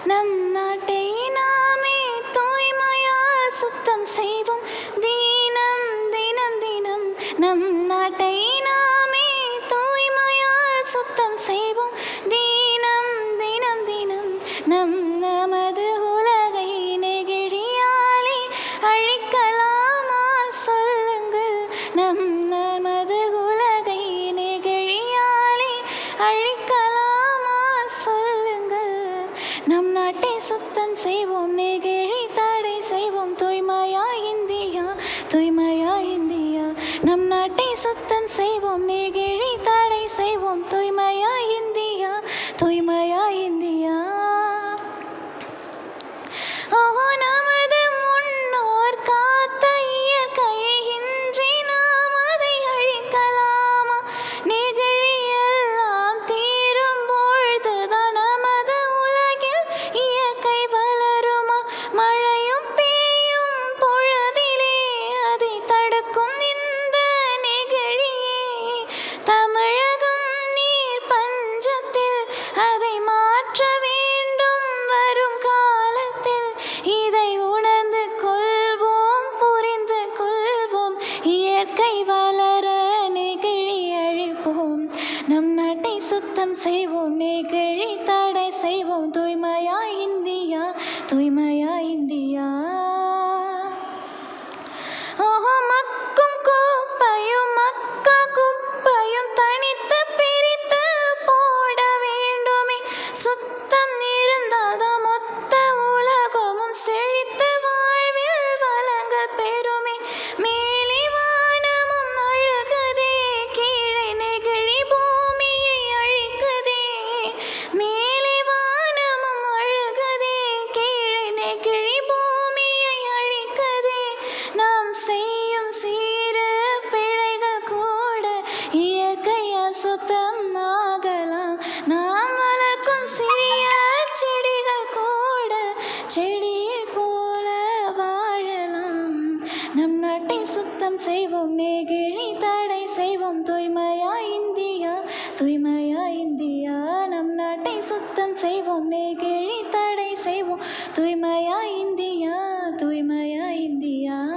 நம் நாட்டை நாமே தூய்மையால் சுத்தம் செய்வோம் தினம் தினம் தினம் நம் நாட்டை நாமே தூய்மையால் சுத்தம் செய்வோம் தினம் தினம் தினம் நம் நமது உலகை நெகிழியாலே அழிக்கலாமா சொல்லுங்கள் நம் நமது உலகை நெகிழியாலே அழிக்கலாமா சொல்லுங்கள் நம் நாட்டை சுத்தம் செய்வோம் நெகிழி தடை செய்வோம் தூய்மையா இந்தியா தூய்மையா இந்தியா நம் நாட்டை சுத்தம் செய்வோம் நெகிழி தடை செய்வோம் தூய்மையா இந்தியா தூய்மையா இந்தியா ஓஹோ நமது முன்னோர் காத்த இயற்கையை இன்றி நாம் அதை அழிக்கலாமா நெகிழி எல்லாம் தீரும் பொழுதுதான் நமது உலகில் இயற்கை வளருமா மழையும் பெய்யும் பொழுதிலே அதை தடுக்கும் இந்த நெகிழியே தமிழகம் நீர் பஞ்சத்தில் அதை மாற்ற வேண்டும் வரும் காலத்தில் இதை உணர்ந்து கொள்வோம் புரிந்து கொள்வோம் இயற்கை வளர நெகிழி அழிப்போம் நம் நாட்டை சுத்தம் செய்வோம் நெகிழி தடை செய்வோம் தூய்மையா இந்தியா தூய்மையா இந்தியா ஓஹோ மக்கும் குப்பையும் மக்கா குப்பையும் தனித்து பிரித்து போட வேண்டுமே சுத்தம் இருந்தால்தான் மொத்த உலகமும் செழித்து வாழ்வில் வளங்கள் பெறுமே மேலே வானமும் அழுகுதே கீழே நெகிழி பூமியை அழிக்குதே மேலே வானமும் அழுகுதே கீழே நெகிழி பூமியை அழிக்குதே நாம் செய்யும் சீரு பிழைகள் கூட இயற்கை அசுத்தம் ஆகலாம் நாம் வளர்க்கும் சிறிய செடிகள் கூட செடியை போல வாழலாம் நம் நாட்டை சுத்தம் செய்வோம் நெகிழி தடை செய்வோம் தூய்மையா இந்தியா தூய்மையா இந்தியா நம் நாட்டை சுத்தம் செய்வோம் நெகிழி தடை செய்வோம் தூய்மையா இந்தியா தூய்மையா இந்தியா